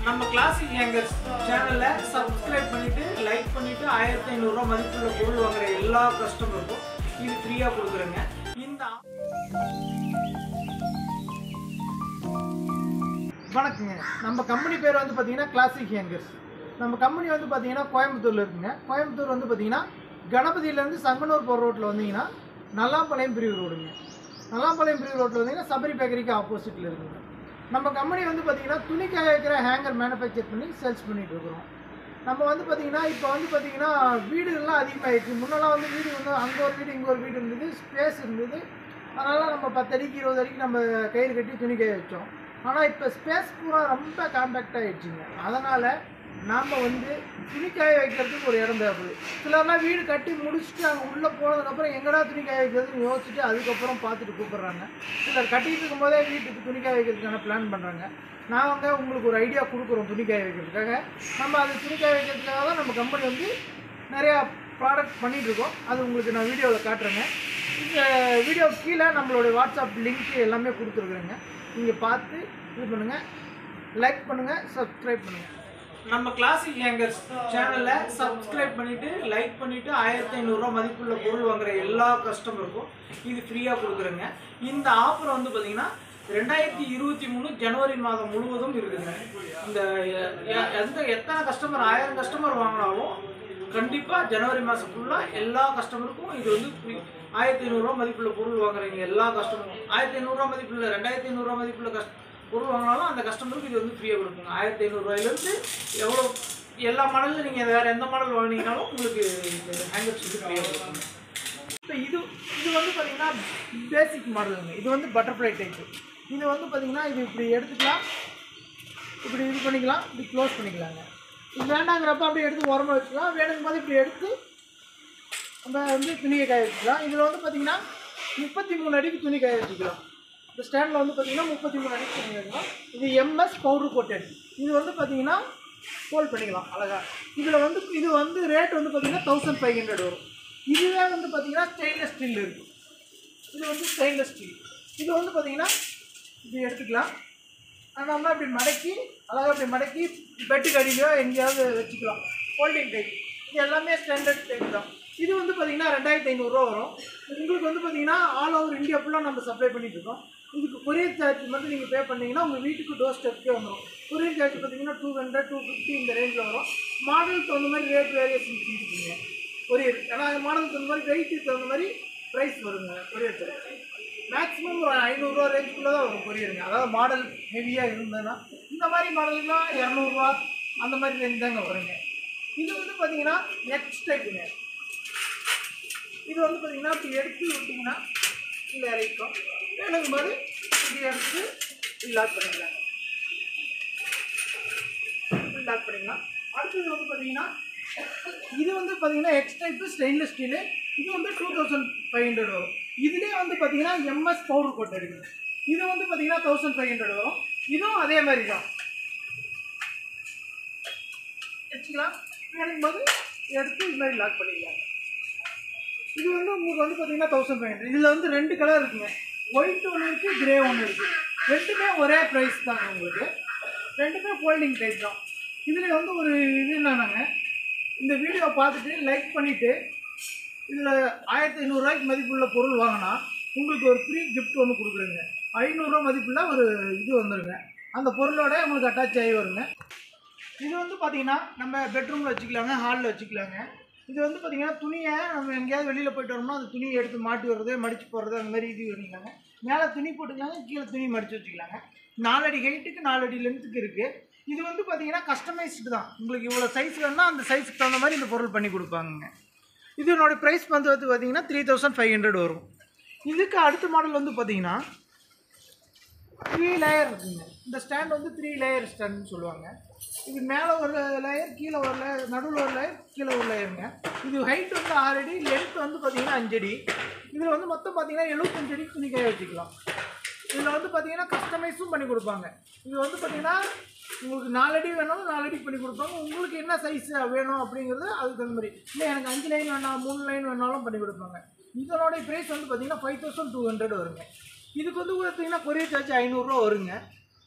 நம்ம classic hangers சேனலை subscribe பண்ணிட்டு லைக் பண்ணிட்டு ஆயிரத்தி ஐநூறுரூவா மதிப்புள்ள பொருள் வாங்குற எல்லா கஸ்டமருக்கும் இது ஃப்ரீயாக கொடுக்குறேங்க இந்த வணக்கங்க நம்ம கம்பெனி பேர் வந்து பார்த்தீங்கன்னா கிளாசிக் ஹேங்கர்ஸ் நம்ம கம்பெனி வந்து பார்த்தீங்கன்னா கோயம்புத்தூரில் இருக்குங்க கோயம்புத்தூர் வந்து பார்த்தீங்கன்னா கணபதியிலேருந்து சங்கனூர் போகிற ரோட்டில் வந்தீங்கன்னா நல்லாம்பாளையம் பிரிவு ரோடுங்க நல்லாம்பாளையம் பிரிவு ரோட்டில் வந்தீங்கன்னா சபரி பேக்கரிக்கு ஆப்போசிட்டில் இருக்குங்க நம்ம கம்பெனி வந்து பார்த்தீங்கன்னா துணி காய வைக்கிற ஹேங்கர் மேனுஃபேக்சர் பண்ணி சேல்ஸ் பண்ணிட்டு இருக்கிறோம் நம்ம வந்து பார்த்தீங்கன்னா இப்போ வந்து பார்த்தீங்கன்னா வீடுகள்லாம் அதிகமாகிடுச்சு முன்னெல்லாம் வந்து வீடு வந்து அங்கே ஒரு வீடு இங்கே ஒரு வீடு இருந்தது ஸ்பேஸ் இருந்தது அதனால் நம்ம பத்து அடிக்கு இருபது அடிக்கு நம்ம கயிறு கட்டி துணி காய வச்சோம் ஆனால் இப்போ ஸ்பேஸ் பூரா ரொம்ப காம்பேக்ட் ஆகிடுச்சிங்க அதனால் நாம் வந்து துணி காய வைக்கிறதுக்கு ஒரு இடம் தேவைப்படுது சிலர்லாம் வீடு கட்டி முடிச்சுட்டு அங்கே உள்ளே போனதுக்கப்புறம் எங்கடா துணி காய வைக்கிறதுன்னு யோசிச்சுட்டு அதுக்கப்புறம் பார்த்துட்டு கூப்பிட்றாங்க சிலர் கட்டிட்டு இருக்கும்போதே வீட்டுக்கு துணி காய வைக்கிறதுக்கான பிளான் பண்ணுறாங்க நாங்கள் உங்களுக்கு ஒரு ஐடியா கொடுக்குறோம் துணி காய வைக்கிறதுக்காக நம்ம அது துணி காய வைக்கிறதுக்காக தான் நம்ம கம்பெனி வந்து நிறையா ப்ராடக்ட் பண்ணிகிட்டு இருக்கோம் அது உங்களுக்கு நான் வீடியோவில் காட்டுறேங்க இந்த வீடியோ கீழே நம்மளுடைய வாட்ஸ்அப் லிங்க் எல்லாமே கொடுத்துருக்குறேங்க நீங்கள் பார்த்து இது பண்ணுங்கள் லைக் பண்ணுங்கள் சப்ஸ்கிரைப் பண்ணுங்கள் நம்ம கிளாசிக் ஹேங்கர்ஸ் சேனலை சப்ஸ்கிரைப் பண்ணிவிட்டு லைக் பண்ணிவிட்டு ஆயிரத்தி ஐநூறுரூவா மதிப்புள்ள பொருள் வாங்குற எல்லா கஸ்டமருக்கும் இது ஃப்ரீயாக கொடுக்குறேங்க இந்த ஆஃபர் வந்து பார்த்தீங்கன்னா ரெண்டாயிரத்தி இருபத்தி மூணு ஜனவரி மாதம் முழுவதும் இருக்குதுங்க இந்த எ- எ- எந்த எத்தனை கஸ்டமர் ஆயிரம் கஸ்டமர் வாங்கினாலும் கண்டிப்பாக ஜனவரி மாதம் ஃபுல்லாக எல்லா கஸ்டமருக்கும் இது வந்து free. ஆயிரத்தி ஐநூறுரூவா மதிப்புள்ள பொருள் வாங்குறீங்க எல்லா கஸ்டமரும் ஆயிரத்தி ஐநூறுரூவா மதிப்புள்ள ரெண்டாயிரத்தி ஐநூறுரூவா மதிப்புள்ள கஸ்ட் பொருள் வாங்கினாலும் அந்த கஸ்டமருக்கு இது வந்து ஃப்ரீயாக கொடுக்குங்க ஆயிரத்தி ஐநூறுரூவாயிலேருந்து எவ்வளோ எல்லா மாடலில் நீங்கள் வேறு எந்த மாடல் வாங்கினீங்கனாலும் உங்களுக்கு இந்த ஹேங்கர்ஸ் வந்து ஃப்ரீயாக கொடுக்குங்க இப்போ இது இது வந்து பார்த்தீங்கன்னா பேசிக் மாடலுங்க இது வந்து பட்டர்ஃப்ளை டைப்பு இது வந்து பார்த்தீங்கன்னா இது இப்படி எடுத்துக்கலாம் இப்படி இது பண்ணிக்கலாம் இப்படி க்ளோஸ் பண்ணிக்கலாங்க இது வேண்டாங்கிறப்ப அப்படியே எடுத்து உரமா வச்சுக்கலாம் வேணுங்கும் போது இப்படி எடுத்து நம்ம வந்து துணியை காய வச்சுக்கலாம் இதில் வந்து பார்த்தீங்கன்னா முப்பத்தி மூணு அடிக்கு துணி காய வச்சுக்கலாம் இந்த ஸ்டாண்டில் வந்து பார்த்தீங்கன்னா முப்பத்தி மூணு அடிக்கு துணி வைக்கலாம் இது எம்எஸ் பவுடர் கோட்டட் இது வந்து பார்த்தீங்கன்னா ஹோல்ட் பண்ணிக்கலாம் அழகாக இதில் வந்து இது வந்து ரேட் வந்து பார்த்தீங்கன்னா தௌசண்ட் ஃபைவ் ஹண்ட்ரட் வரும் இதுவே வந்து பார்த்தீங்கன்னா ஸ்டெயின்லெஸ் ஸ்டீல் இருக்குது இது வந்து ஸ்டெயின்லெஸ் ஸ்டீல் இது வந்து பார்த்தீங்கன்னா இப்படி எடுத்துக்கலாம் நம்ம இப்படி மடக்கி அழகாக இப்படி மடக்கி பெட்டுக்கு அடியிலையோ எங்கேயாவது வச்சுக்கலாம் ஹோல்டிங் டைப் இது எல்லாமே ஸ்டாண்டர்ட் டைப் தான் இது வந்து பார்த்தீங்கன்னா ரெண்டாயிரத்தி ஐநூறுரூவா வரும் உங்களுக்கு வந்து பார்த்தீங்கன்னா ஆல் ஓவர் இந்தியா ஃபுல்லாக நம்ம சப்ளை பண்ணிட்டு இருக்கோம் இதுக்கு கொரியர் சார்ஜ் மட்டும் நீங்கள் பே பண்ணீங்கன்னா உங்கள் வீட்டுக்கு டோர் ஸ்டெப்க்கே வந்துடும் கொரியர் சார்ஜ் பார்த்தீங்கன்னா டூ ஹண்ட்ரட் டூ ஃபிஃப்டி இந்த ரேஞ்சில் வரும் மாடலுக்கு தகுந்த மாதிரி ரேட் வேரியேஷன் செஞ்சுக்கோங்க கொரியர் ஏன்னா மாடலுக்கு தகுந்த மாதிரி வெயிட்டுக்கு தகுந்த மாதிரி ப்ரைஸ் வருங்க கொரியர் சார்ஜ் மேக்ஸிமம் ஒரு ஐநூறுரூவா ரேஞ்சுக்குள்ளே தான் வரும் கொரியருங்க அதாவது மாடல் ஹெவியாக இருந்ததுன்னா இந்த மாதிரி மாடல்லாம் இரநூறுவா அந்த மாதிரி ரேஞ்ச் தாங்க வருங்க இது வந்து பார்த்தீங்கன்னா நெக்ஸ்ட் டைப்புங்க இது வந்து பார்த்தீங்கன்னா இப்படி எடுத்து விட்டிங்கன்னா இல்லை இறக்கும் வேணுங்கும் போது இப்படி எடுத்து லாக் பண்ணிக்கலாங்க லாக் பண்ணிக்கலாம் அடுத்தது வந்து பார்த்தீங்கன்னா இது வந்து பார்த்தீங்கன்னா எக்ஸ் டைப்பு ஸ்டெயின்லெஸ் ஸ்டீலு இது வந்து டூ தௌசண்ட் ஃபைவ் ஹண்ட்ரட் வரும் இதுலேயே வந்து பார்த்தீங்கன்னா எம்எஸ் பவுடர் கோட் இருக்குது இது வந்து பார்த்தீங்கன்னா தௌசண்ட் ஃபைவ் ஹண்ட்ரட் வரும் இதுவும் அதே மாதிரி தான் வச்சுக்கலாம் வேணும் போது எடுத்து இது மாதிரி லாக் பண்ணிக்கலாம் இது வந்து உங்களுக்கு வந்து பார்த்தீங்கன்னா தௌசண்ட் ஃபைவ் ஹண்ட்ரட் இதில் வந்து ரெண்டு கலர் இருக்குங்க ஒயிட் ஒன்று இருக்குது கிரே ஒன்று இருக்குது ரெண்டுமே ஒரே ப்ரைஸ் தாங்க உங்களுக்கு ரெண்டுமே ஃபோல்டிங் டைப் தான் இதில் வந்து ஒரு இது என்னன்னாங்க இந்த வீடியோ பார்த்துட்டு லைக் பண்ணிவிட்டு இதில் ஆயிரத்தி ஐநூறுரூவாய்க்கு மதிப்புள்ள பொருள் வாங்கினா உங்களுக்கு ஒரு ஃப்ரீ கிஃப்ட் ஒன்று கொடுக்குறேங்க ஐநூறுரூவா மதிப்புள்ள ஒரு இது வந்துருங்க அந்த பொருளோட உங்களுக்கு அட்டாச் ஆகி வருங்க இது வந்து பார்த்தீங்கன்னா நம்ம பெட்ரூமில் வச்சுக்கலாங்க ஹாலில் வச்சுக்கலாங்க இது வந்து பார்த்தீங்கன்னா துணியை நம்ம எங்கேயாவது வெளியில் போயிட்டு வரோம்னா அந்த துணியை எடுத்து மாட்டி வர்றது மடித்து போடுறது அந்த மாதிரி இது பண்ணிக்கலாங்க மேலே துணி போட்டுக்கலாங்க கீழே துணி மடித்து வச்சுக்கலாங்க நாலடி ஹைட்டுக்கு நாலடி லென்த்துக்கு இருக்குது இது வந்து பார்த்தீங்கன்னா கஸ்டமைஸ்டு தான் உங்களுக்கு இவ்வளோ சைஸ் வேணும்னா அந்த சைஸுக்கு தகுந்த மாதிரி இந்த பொருள் பண்ணி கொடுப்பாங்க இதனோட ப்ரைஸ் வந்து வந்து பார்த்தீங்கன்னா த்ரீ தௌசண்ட் ஃபைவ் ஹண்ட்ரட் வரும் இதுக்கு அடுத்த மாடல் வந்து பார்த்தீங்கன்னா த்ரீ லேயர் இருக்குங்க இந்த ஸ்டாண்ட் வந்து த்ரீ லேயர் ஸ்டாண்ட்னு சொல்லுவாங்க இது மேலே ஒரு லேயர் கீழே ஒரு லேயர் நடுவில் ஒரு லேயர் கீழே ஒரு லேயருங்க இது ஹைட் வந்து ஆறு அடி லென்த் வந்து பார்த்தீங்கன்னா அஞ்சடி இதில் வந்து மொத்தம் பார்த்தீங்கன்னா எழுபத்தஞ்சு அடி துணி காய வச்சுக்கலாம் இதில் வந்து பார்த்தீங்கன்னா கஸ்டமைஸும் பண்ணி கொடுப்பாங்க இது வந்து பார்த்தீங்கன்னா உங்களுக்கு நாலடி வேணாலும் நாலடி பண்ணி கொடுப்பாங்க உங்களுக்கு என்ன சைஸ் வேணும் அப்படிங்கிறது அதுக்கு தகுந்த மாதிரி இல்லை எனக்கு அஞ்சு லைன் வேணாம் மூணு லைன் வேணாலும் பண்ணி கொடுப்பாங்க இதனோட ப்ரைஸ் வந்து பார்த்தீங்கன்னா ஃபைவ் தௌசண்ட் டூ ஹண்ட்ரட் வருங்க இதுக்கு வந்து பார்த்தீங்கன்னா கொரியர் சார்ஜ் ஐநூறுரூவா வருங்க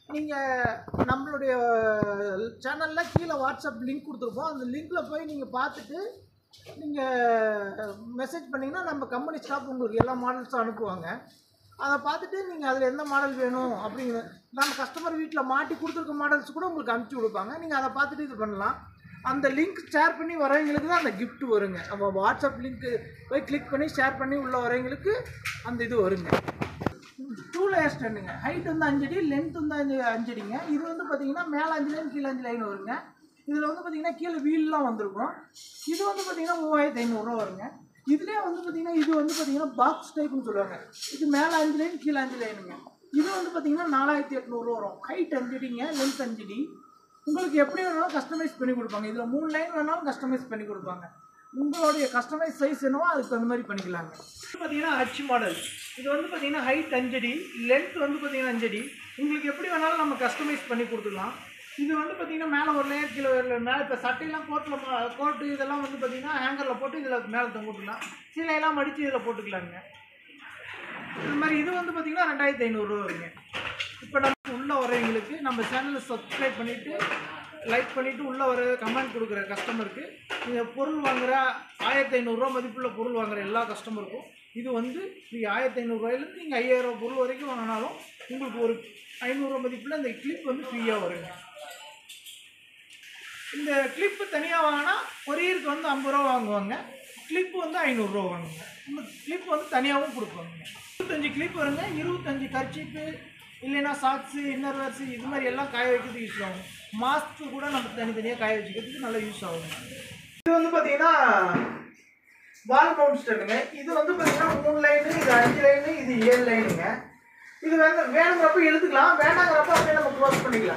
நீங்கள் நம்மளுடைய சேனலில் கீழே வாட்ஸ்அப் லிங்க் கொடுத்துருப்போம் அந்த லிங்க்கில் போய் நீங்கள் பார்த்துட்டு நீங்கள் மெசேஜ் பண்ணிங்கன்னா நம்ம கம்பெனி ஸ்டாஃப் உங்களுக்கு எல்லா மாடல்ஸும் அனுப்புவாங்க அதை பார்த்துட்டு நீங்கள் அதில் எந்த மாடல் வேணும் அப்படிங்கிற நம்ம கஸ்டமர் வீட்டில் மாட்டி கொடுத்துருக்க மாடல்ஸ் கூட உங்களுக்கு அனுப்பிச்சி கொடுப்பாங்க நீங்கள் அதை பார்த்துட்டு இது பண்ணலாம் அந்த லிங்க் ஷேர் பண்ணி வரவங்களுக்கு தான் அந்த gift வருங்க நம்ம வாட்ஸ்அப் லிங்க்கு போய் கிளிக் பண்ணி ஷேர் பண்ணி உள்ள வரவங்களுக்கு அந்த இது வருங்க டூ லேயர் ஸ்டாண்டுங்க ஹைட் வந்து அஞ்சடி லென்த் வந்து அஞ்சு அஞ்சடிங்க இது வந்து பார்த்தீங்கன்னா மேலே அஞ்சு லைன் கீழே அஞ்சு லைன் வருங்க இதில் வந்து பார்த்தீங்கன்னா கீழே வீல்லாம் வந்திருக்கும் இது வந்து பார்த்தீங்கன்னா மூவாயிரத்தி ஐநூறுரூவா வருங்க இதுலேயே வந்து பார்த்தீங்கன்னா இது வந்து பார்த்தீங்கன்னா பாக்ஸ் டைப்னு சொல்லுவாங்க இது மேலே அஞ்சு லைன் கீழே அஞ்சு லைனுங்க இது வந்து பார்த்தீங்கன்னா நாலாயிரத்தி எட்நூறுரூவா வரும் ஹைட் அஞ்சடிங்க லென்த் அஞ்சடி உங்களுக்கு எப்படி வேணாலும் கஸ்டமைஸ் பண்ணி கொடுப்பாங்க இதில் மூணு லைன் வேணாலும் கஸ்டமைஸ் பண்ணி கொடுப்பாங்க உங்களுடைய கஸ்டமைஸ் சைஸ் என்னவோ அதுக்கு தகுந்த மாதிரி பண்ணிக்கலாங்க இது பார்த்தீங்கன்னா அச்சு மாடல் இது வந்து பார்த்தீங்கன்னா ஹைட் அஞ்சடி லென்த் வந்து பார்த்தீங்கன்னா அஞ்சடி உங்களுக்கு எப்படி வேணாலும் நம்ம கஸ்டமைஸ் பண்ணி கொடுத்துக்கலாம் இது வந்து பார்த்தீங்கன்னா மேலே ஒரு லேயர் கீழே ஒரு layer, மேலே இப்போ சட்டையெல்லாம் கோட்டில் கோட்டு இதெல்லாம் வந்து பார்த்தீங்கன்னா ஹேங்கரில் போட்டு இதில் மேலே தொங்கிட்டுலாம் சீலையெல்லாம் மடித்து இதில் போட்டுக்கலாங்க இது மாதிரி இது வந்து பார்த்தீங்கன்னா ரெண்டாயிரத்தி ஐநூறுரூவா வருங்க இப்போ நம்ம உள்ளே வரவங்களுக்கு நம்ம சேனலை சப்ஸ்கிரைப் பண்ணிவிட்டு லைக் பண்ணிவிட்டு உள்ளே வர கமெண்ட் கொடுக்குற கஸ்டமருக்கு நீங்கள் பொருள் வாங்குற ஆயிரத்தி ஐநூறுரூவா மதிப்புள்ள பொருள் வாங்குற எல்லா கஸ்டமருக்கும் இது வந்து ஃப்ரீ ஆயிரத்தி ஐநூறுரூவாயிலேருந்து நீங்கள் ஐயாயிரம் பொருள் வரைக்கும் வாங்கினாலும் உங்களுக்கு ஒரு ஐநூறுரூவா மதிப்புள்ள இந்த கிளிப் வந்து ஃப்ரீயாக வருங்க இந்த கிளிப்பு தனியாக வாங்கினா கொரியருக்கு வந்து ஐம்பது ரூபா வாங்குவாங்க கிளிப்பு வந்து ஐநூறுரூவா வாங்குவாங்க இந்த கிளிப் வந்து தனியாகவும் கொடுப்பாங்க இருபத்தஞ்சி கிளிப் வருங்க இருபத்தஞ்சி கர்ச்சிப்பு இல்லைன்னா சாக்ஸு இன்னர் வேர்ஸு இது மாதிரி எல்லாம் காய வைக்கிறதுக்கு யூஸ் ஆகும் மாஸ்க்கு கூட நம்ம தனித்தனியாக காய வச்சுக்கிறதுக்கு நல்லா யூஸ் ஆகும் இது வந்து பார்த்தீங்கன்னா வால் மவுண்ட் ஸ்டாண்டுங்க இது வந்து பார்த்தீங்கன்னா மூணு லைனு இது அஞ்சு லைனு இது ஏழு லைனுங்க இது வேணும் வேணுங்கிறப்ப எழுதுக்கலாம் வேண்டாங்கிறப்ப அப்படியே நம்ம க்ளோஸ் பண்ணிக்கலாம்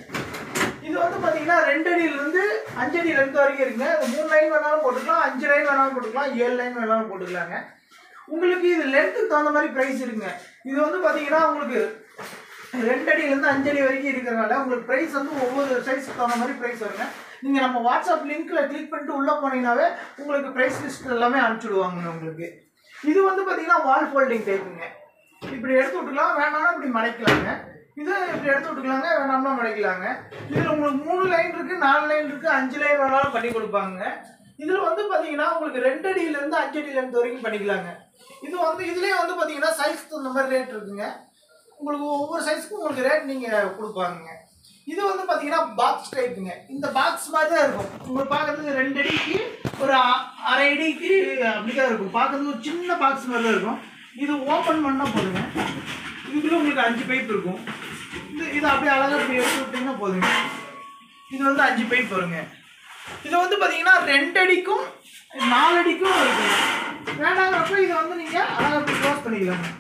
இது வந்து பார்த்தீங்கன்னா ரெண்டு அடியிலிருந்து அஞ்சு அடி லென்த் வரைக்கும் இருக்குங்க இது மூணு லைன் வேணாலும் போட்டுக்கலாம் அஞ்சு லைன் வேணாலும் போட்டுக்கலாம் ஏழு லைன் வேணாலும் போட்டுக்கலாங்க உங்களுக்கு இது லென்த்துக்கு தகுந்த மாதிரி ப்ரைஸ் இருக்குங்க இது வந்து பார்த்தீங்கன்னா உங்களுக்கு ரெண்டு அடியிலேருந்து அஞ்சு அடி வரைக்கும் இருக்கிறனால உங்களுக்கு ப்ரைஸ் வந்து ஒவ்வொரு சைஸுக்கு தகுந்த மாதிரி ப்ரைஸ் வருங்க நீங்கள் நம்ம வாட்ஸ்அப் லிங்க்கில் கிளிக் பண்ணிட்டு உள்ளே போனீங்கன்னாவே உங்களுக்கு ப்ரைஸ் லிஸ்ட் எல்லாமே அனுப்பிச்சுடுவாங்க உங்களுக்கு இது வந்து பார்த்தீங்கன்னா வால் ஃபோல்டிங் டைப்புங்க இப்படி எடுத்து விட்டுக்கலாம் வேணாம்னா இப்படி மறைக்கலாங்க இது இப்படி எடுத்து விட்டுக்கலாங்க வேணாம்னா மறைக்கலாங்க இதில் உங்களுக்கு மூணு லைன் இருக்குது நாலு லைன் இருக்குது அஞ்சு லைன் வேணாலும் பண்ணி கொடுப்பாங்க இதில் வந்து பார்த்தீங்கன்னா உங்களுக்கு ரெண்டு அடியிலேருந்து அஞ்சு அடி லென்த் வரைக்கும் பண்ணிக்கலாங்க இது வந்து இதுலேயே வந்து பார்த்தீங்கன்னா சைஸ் தகுந்த மாதிரி ரேட் இருக்குங்க உங்களுக்கு ஒவ்வொரு சைஸ்க்கும் உங்களுக்கு ரேட் நீங்கள் கொடுப்பாங்க இது வந்து பார்த்தீங்கன்னா பாக்ஸ் டைப்புங்க இந்த பாக்ஸ் மாதிரி தான் இருக்கும் உங்களுக்கு பார்க்குறதுக்கு ரெண்டு அடிக்கு ஒரு அ- அரை அடிக்கு அப்படி தான் இருக்கும் பார்க்குறதுக்கு ஒரு சின்ன பாக்ஸ் மாதிரி தான் இருக்கும் இது ஓப்பன் பண்ணால் போதுங்க இதுக்குள்ளே உங்களுக்கு அஞ்சு பைப் இருக்கும் இது இது அப்படியே அழகாக இப்படி எடுத்து விட்டீங்கன்னா போதுங்க இது வந்து அஞ்சு பைப் வருங்க இது வந்து பார்த்தீங்கன்னா ரெண்டு அடிக்கும் நாலு அடிக்கும் இருக்குங்க வேண்டாங்கிறப்ப இதை வந்து நீங்கள் அழகாக இப்படி க்ளோஸ் பண்ணிக்கலாங்க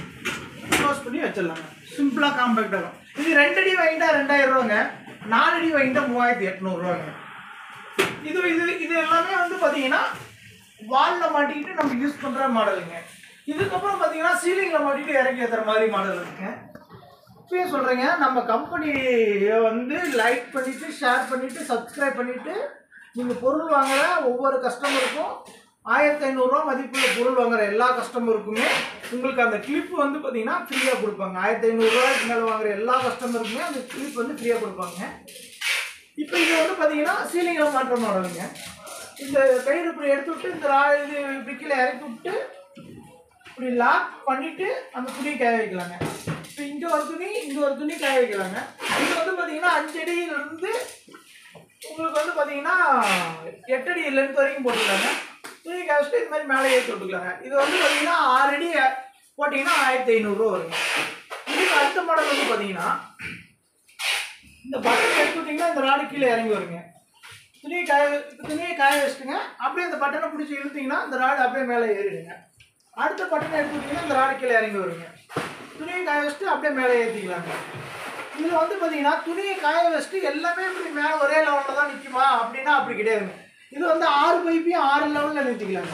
க்ளோஸ் பண்ணி வச்சிடலாங்க சிம்பிளாக காம்பேக்ட் ஆகும் இது ரெண்டு அடி வாங்கிட்டா ரெண்டாயிரம் ரூபாங்க நாலு அடி வாங்கிட்டா மூவாயிரத்தி எட்நூறுரூவாங்க இது இது இது எல்லாமே வந்து பார்த்தீங்கன்னா வாலில் மாட்டிக்கிட்டு நம்ம யூஸ் பண்ணுற மாடலுங்க இதுக்கப்புறம் பார்த்தீங்கன்னா சீலிங்கில் மாட்டிட்டு இறக்கி ஏற்றுற மாதிரி மாடல் இருக்குங்க இப்பயும் சொல்கிறேங்க நம்ம கம்பெனியை வந்து லைக் பண்ணிவிட்டு ஷேர் பண்ணிவிட்டு சப்ஸ்கிரைப் பண்ணிவிட்டு நீங்கள் பொருள் வாங்குற ஒவ்வொரு கஸ்டமருக்கும் ஆயிரத்தி ஐநூறுரூவா மதிப்புள்ள பொருள் வாங்குற எல்லா கஸ்டமருக்குமே உங்களுக்கு அந்த கிளிப் வந்து பார்த்தீங்கன்னா ஃப்ரீயாக கொடுப்பாங்க ஆயிரத்தி ஐநூறுரூவாய்க்கு மேலே வாங்குற எல்லா கஸ்டமருக்குமே அந்த கிளிப் வந்து ஃப்ரீயாக கொடுப்பாங்க இப்போ இது வந்து பார்த்தீங்கன்னா சீலிங்கில் மாற்ற மாடலுங்க இந்த கயிறு இப்படி எடுத்து விட்டு இந்த ரா இது இப்படி கீழே இறக்கி விட்டு இப்படி லாக் பண்ணிட்டு அந்த துணி காய வைக்கலாங்க இப்போ இங்கே ஒரு துணி இங்கே ஒரு துணி காய வைக்கலாங்க இது வந்து பார்த்தீங்கன்னா அஞ்சு அடியிலிருந்து உங்களுக்கு வந்து பார்த்தீங்கன்னா எட்டு அடி லென்த் வரைக்கும் போட்டுக்கலாங்க துணி காய வச்சுட்டு இது மாதிரி மேலே ஏற்றி விட்டுக்கலாங்க இது வந்து பார்த்தீங்கன்னா ஆறு அடி போட்டிங்கன்னா ஆயிரத்தி ஐநூறுரூவா வருங்க இதுக்கு அடுத்த மாடல் வந்து பார்த்தீங்கன்னா இந்த பட்டன் எடுத்து விட்டிங்கன்னா இந்த ராடு கீழே இறங்கி வருங்க துணியை காய துணியை காய வச்சுட்டுங்க அப்படியே இந்த பட்டனை பிடிச்சி இழுத்தீங்கன்னா இந்த ராடு அப்படியே மேலே ஏறிடுங்க அடுத்த பட்டனை எடுத்து விட்டிங்கன்னா இந்த ராடு கீழே இறங்கி வருங்க துணியை காய வச்சுட்டு அப்படியே மேலே ஏற்றிக்கலாங்க இதில் வந்து பார்த்தீங்கன்னா துணியை காய வச்சுட்டு எல்லாமே இப்படி மேலே ஒரே லெவலில் தான் நிற்குமா அப்படின்னா அப்படி கிடையாதுங்க இது வந்து ஆறு பைப்பையும் ஆறு லெவலில் நிறுத்திக்கலாங்க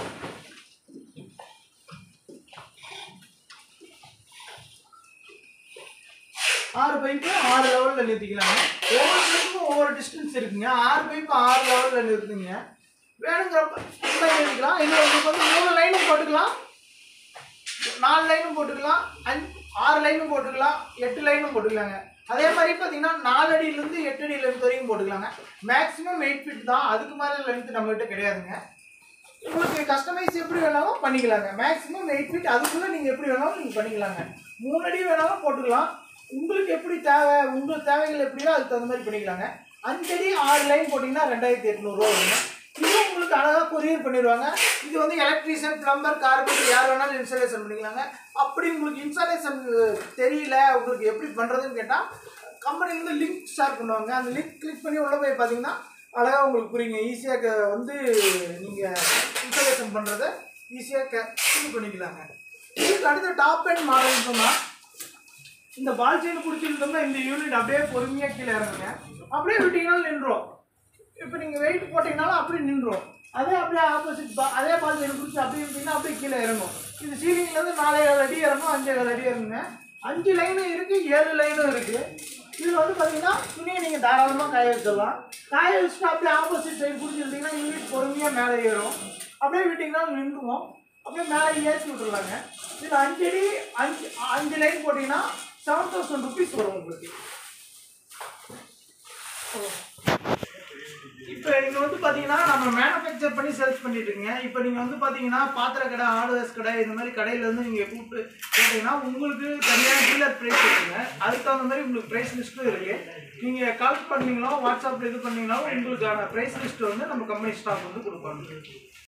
ஆறு பைப்பு ஆறு லெவலில் நிறுத்திக்கலாங்க ஒவ்வொரு பைப்பும் ஒவ்வொரு டிஸ்டன்ஸ் இருக்குங்க ஆறு பைப்பு ஆறு லெவலில் நிறுத்துங்க வேணுங்கிறப்ப இந்த மாதிரி நிறுத்திக்கலாம் இதில் உங்களுக்கு வந்து மூணு லைனும் போட்டுக்கலாம் நாலு லைனும் போட்டுக்கலாம் அஞ்சு ஆறு லைனும் போட்டுக்கலாம் எட்டு லைனும் போட்டுக்கலாங்க அதே மாதிரி பார்த்தீங்கன்னா நாலு அடியிலேருந்து எட்டு அடி லென்த் வரைக்கும் போட்டுக்கலாங்க மேக்ஸிமம் எயிட் ஃபீட் தான் அதுக்கு மேலே லென்த் நம்மகிட்ட கிடையாதுங்க உங்களுக்கு கஸ்டமைஸ் எப்படி வேணாலும் பண்ணிக்கலாங்க மேக்ஸிமம் எயிட் ஃபீட் அதுக்குள்ளே நீங்கள் எப்படி வேணாலும் நீங்கள் பண்ணிக்கலாங்க மூணு அடி வேணாலும் போட்டுக்கலாம் உங்களுக்கு எப்படி தேவை உங்களுக்கு தேவைகள் எப்படியோ அதுக்கு தகுந்த மாதிரி பண்ணிக்கலாங்க அஞ்சடி ஆறு லைன் போட்டிங்கன்னா ரெண்டாயிரத்தி எட்நூறுரூவா வருங்க இது உங்களுக்கு அழகாக கொரியர் பண்ணிடுவாங்க இது வந்து எலக்ட்ரீஷியன் பிளம்பர் கார்பெண்டர் யார் வேணாலும் இன்ஸ்டாலேஷன் பண்ணிக்கலாங்க அப்படி உங்களுக்கு இன்ஸ்டாலேஷன் தெரியல உங்களுக்கு எப்படி பண்ணுறதுன்னு கேட்டால் கம்பெனிலேருந்து லிங்க் ஷேர் பண்ணுவாங்க அந்த லிங்க் கிளிக் பண்ணி உள்ள போய் பார்த்தீங்கன்னா அழகாக உங்களுக்கு புரியுங்க ஈஸியாக வந்து நீங்கள் இன்ஸ்டாலேஷன் பண்ணுறதை ஈஸியாக க இது பண்ணிக்கலாங்க இதுக்கு அடுத்த டாப் அண்ட் மாடல்னு சொன்னால் இந்த பால் செயின் பிடிச்சிருந்தோம்னா இந்த யூனிட் அப்படியே பொறுமையாக கீழே இறங்குங்க அப்படியே விட்டீங்கன்னா நின்றோம் இப்போ நீங்கள் வெயிட் போட்டிங்கனாலும் அப்படியே நின்றோம் அதே அப்படியே ஆப்போசிட் பா அதே பால் செயின் பிடிச்சி அப்படியே விட்டீங்கன்னா அப்படியே கீழே இறங்கும் இது சீலிங்லேருந்து நாலே ஏழு அடி இறங்கும் அஞ்சு ஏழு அடி இறங்குங்க அஞ்சு லைனும் இருக்குது ஏழு லைனும் இருக்குது இதில் வந்து பார்த்தீங்கன்னா துணியை நீங்கள் தாராளமாக காய வச்சிடலாம் காய வச்சுட்டு அப்படியே ஆப்போசிட் சைடு பிடிச்சிருந்தீங்கன்னா யூனிட் பொறுமையாக மேலே ஏறும் அப்படியே விட்டிங்கன்னா நின்றுவோம் அப்படியே மேலே ஏற்றி விட்டுருலாங்க இதில் அஞ்சு அடி அஞ்சு அஞ்சு லைன் போட்டிங்கன்னா செவன் தௌசண்ட் ருபீஸ் வரும் உங்களுக்கு இப்போ இங்கே வந்து பார்த்தீங்கன்னா நம்ம மேனுஃபேக்சர் பண்ணி சேல்ஸ் பண்ணிட்டு இருக்கீங்க இப்போ நீங்கள் வந்து பார்த்தீங்கன்னா பாத்திர கடை ஹார்ட்வேர்ஸ் கடை இந்த மாதிரி கடையில இருந்து நீங்கள் கூப்பிட்டு கேட்டீங்கன்னா உங்களுக்கு தனியாக டீலர் ப்ரைஸ் இருக்குங்க அதுக்கு தகுந்த மாதிரி உங்களுக்கு ப்ரைஸ் லிஸ்ட்டும் இருக்கு நீங்கள் கால் பண்ணீங்களோ வாட்ஸ்அப்பில் இது பண்ணீங்களோ உங்களுக்கான ப்ரைஸ் லிஸ்ட் வந்து நம்ம கம்பெனி ஸ்டாஃப் வந்து கொடுப்பாங்க